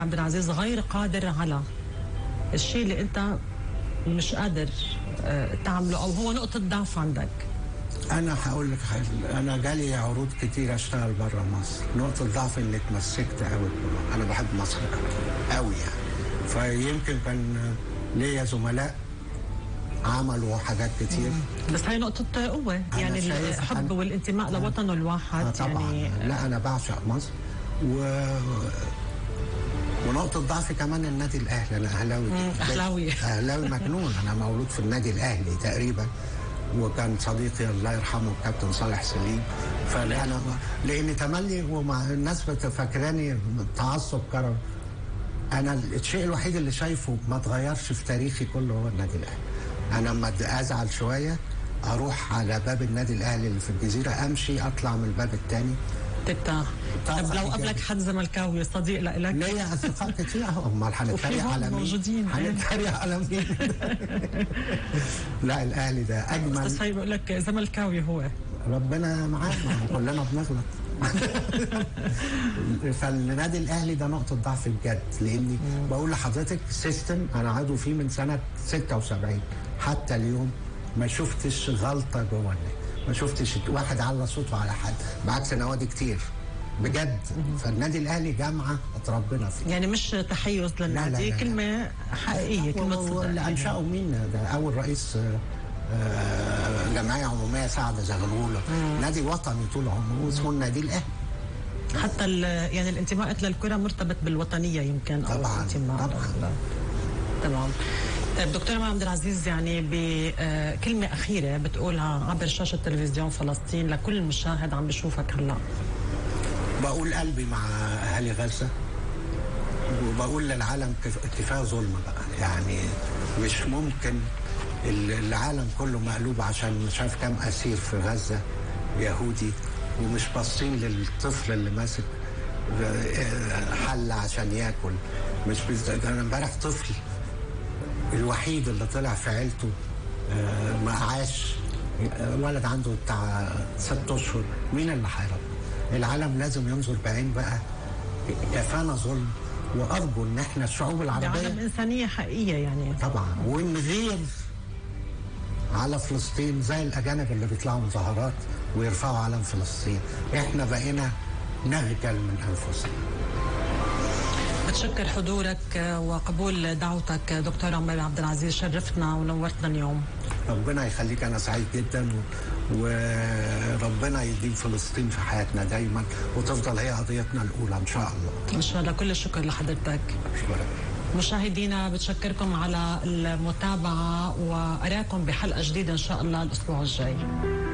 عبد العزيز غير قادر على الشيء اللي انت مش قادر آه، تعمله او هو نقطه ضعف عندك انا هقول لك حاجه انا جالي عروض كتير اشتغل بره مصر نقطه ضعف اني اتمسكت قوي انا بحب مصر قوي قوي يعني فيمكن كان ليا زملاء عملوا حاجات كتير بس هي نقطه قوه أنا يعني شايف الحب أنا- والانتماء لوطنه الواحد آه طبعا يعني لا انا بعشق مصر و ونقطة ضعفي كمان النادي الأهلي أنا أهلاوي مم، أهلاوي. أهلاوي مجنون أنا مولود في النادي الأهلي تقريبا وكان صديقي الله يرحمه الكابتن صالح سليم فأنا لأن تملي ومع الناس فاكراني تعصب كروي أنا الشيء الوحيد اللي شايفه ما اتغيرش في تاريخي كله هو النادي الأهلي أنا لما أزعل شوية أروح على باب النادي الأهلي اللي في الجزيرة أمشي أطلع من الباب الثاني ترتاح طبعاً طب لو إيجابي. قبلك حد زملكاوي صديق لك ليا اصدقاء كتير اهو امال هنتريق وفيهم على مين؟ موجودين. هنتريق على مين؟ لا الاهلي ده بس اجمل هي بقول لك زملكاوي هو ربنا معانا كلنا بنغلط فالنادي الاهلي ده نقطه ضعف بجد لاني بقول لحضرتك سيستم انا عضو فيه من سنه 76 حتى اليوم ما شفتش غلطه جوه النادي ما شفتش واحد على صوته على حد بعكس نوادي كتير بجد فالنادي الاهلي جامعه اتربينا فيه يعني مش تحيز لا، للنادي لا. كلمه حقيقيه كلمه صدق واللي يعني. انشأوا مين ده اول رئيس آه، آه، جمعيه عموميه سعد زغلول نادي وطني طول عمره اسمه النادي الاهلي حتى ال- يعني الانتماء للكره مرتبط بالوطنيه يمكن او طبعاً، الانتماء طبعاً. لل- تمام طيب دكتور عمر عبد العزيز يعني بكلمة أخيرة بتقولها عبر شاشة تلفزيون فلسطين لكل مشاهد عم بشوفك هلا بقول قلبي مع اهالي غزه وبقول للعالم كف- كفايه ظلم بقى يعني مش ممكن ال- العالم كله مقلوب عشان مش عارف كام اسير في غزه يهودي ومش باصين للطفل اللي ماسك حل عشان ياكل مش بز... انا امبارح طفل الوحيد اللي طلع في عيلته آه، ما عاش آه، ولد عنده بتاع ست اشهر مين اللي هيربي؟ العالم لازم ينظر بعين بقى كفانا ظلم وارجو ان احنا الشعوب بعالم العربيه إنسانية حقيقية يعني طبعا ونغير على فلسطين زي الاجانب اللي بيطلعوا مظاهرات ويرفعوا علم فلسطين احنا بقينا نخجل من انفسنا بتشكر حضورك وقبول دعوتك دكتور عمر عبد العزيز شرفتنا ونورتنا اليوم ربنا يخليك انا سعيد جدا و- وربنا يديم فلسطين في حياتنا دايما وتفضل هي قضيتنا الاولى ان شاء الله إن شاء الله كل الشكر لحضرتك شكرا مشاهدينا بتشكركم على المتابعة وأراكم بحلقة جديدة إن شاء الله الأسبوع الجاي